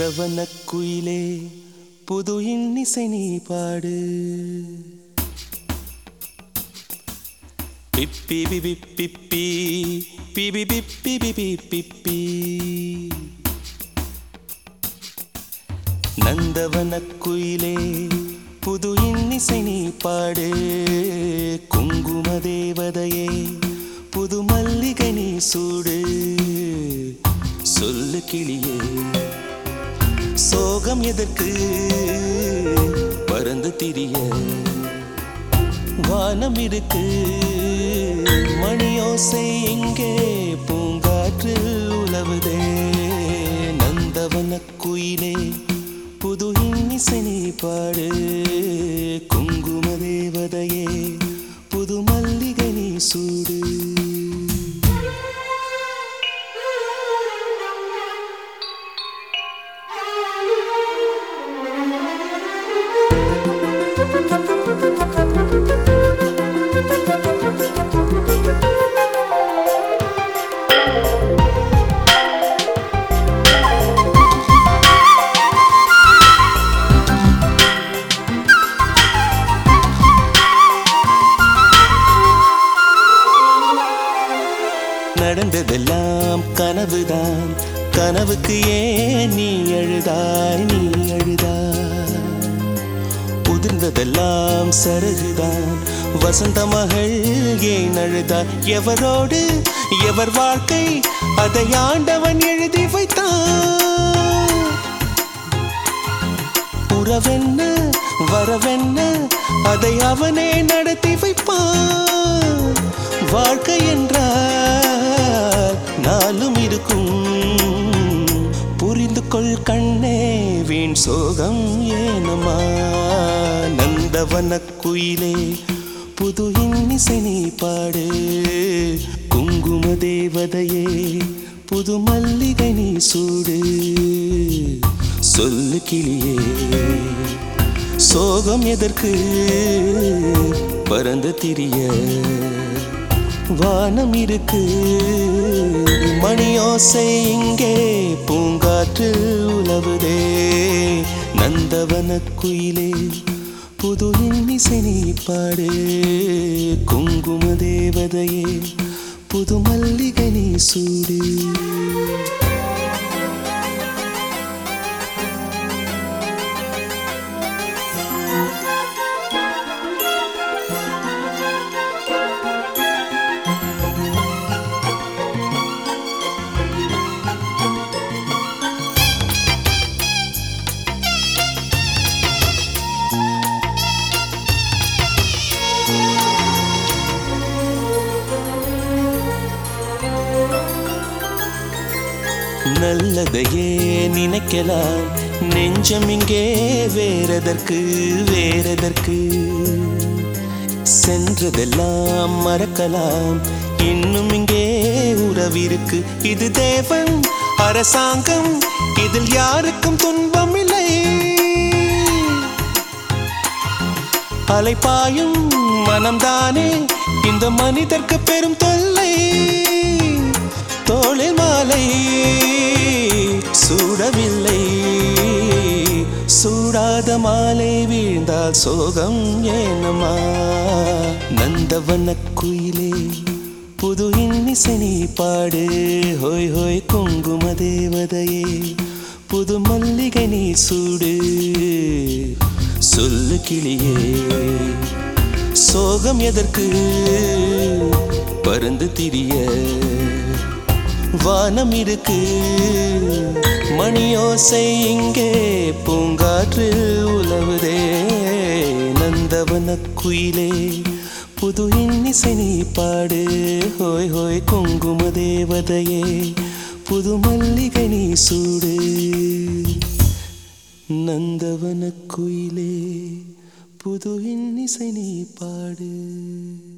நந்தவன குயிலே புது இன்னிசை நீ பாடு பிப்பி பிபி பிப்பி பிபி பிப்பி பிபி பிப்பி நந்தவன குயிலே புது இன்னிசை நீ பாடு குங்கும தேவதையே புது மல்லிகை நீ சூடு சொல்லு கிளியே சோகம் எதற்கு பறந்து திரிய வானம் இருக்கு மணியோசை இங்கே பூங்காற்றில் உலவுதே நந்தவன குயிலே புது இன்னிசை நீ பாடு குங்கும தேவதையே புது மல்லிகை நீ சூடு நடந்ததெல்லாம் கனவுதான் கனவுக்கு ஏன் நீ அழுதாய் நீ அழுதாய் உதிர்ந்ததெல்லாம் சருகுதான் வசந்த மகள் ஏன் அழுதாய் எவரோடு எவர் வாழ்க்கை அதை ஆண்டவன் எழுதி வைத்தான் உறவென்ன வரவென்ன அதை அவனே நடத்தி வைப்பான் வாழ்க்கை என்றால் நாளும் இருக்கும் புரிந்து கொள் கண்ணே வீண் சோகம் ஏனமா நந்தவன குயிலே புது இன்னிசை நீ பாடு குங்கும தேவதையே புது மல்லிகை நீ சூடு சொல்லு கிளியே சோகம் எதற்கு பறந்து திரிய வானம் இருக்கு மணியோசை இங்கே பூங்காற்று உலவுதே நந்தவன குயிலே புது இன்னிசை நீ பாடு குங்கும தேவதையே புது மல்லிகை நீ சூடு நல்லதையே நினைக்கலாம் நெஞ்சம் இங்கே வேறதற்கு வேறதற்கு சென்றதெல்லாம் மறக்கலாம் இன்னும் இங்கே உறவிருக்கு இது தேவன் அரசாங்கம் இதில் யாருக்கும் துன்பம் இல்லை அலைப்பாயும் மனம்தானே இந்த மனிதர்க்கு பெரும் தொல்லை தோளில் மாலை சூடவில்லை சூடாத மாலை வீழ்ந்தால் சோகம் ஏனமா நந்தவன குயிலே புது இன்னிசை நீ பாடு ஹோய் ஹோய் குங்கும தேவதையே புது மல்லிகை நீ சூடு சொல்லு கிளியே சோகம் எதற்கு பருந்து திரிய வானம் இருக்கு மணியோசை இங்கே பூங்காற்று உலவுதே நந்தவன குயிலே புது இன்னிசை நீ பாடு ஹோய் ஹோய் குங்கும தேவதையே புது மல்லிகை நீ சூடு நந்தவன குயிலே புது இன்னிசை நீ பாடு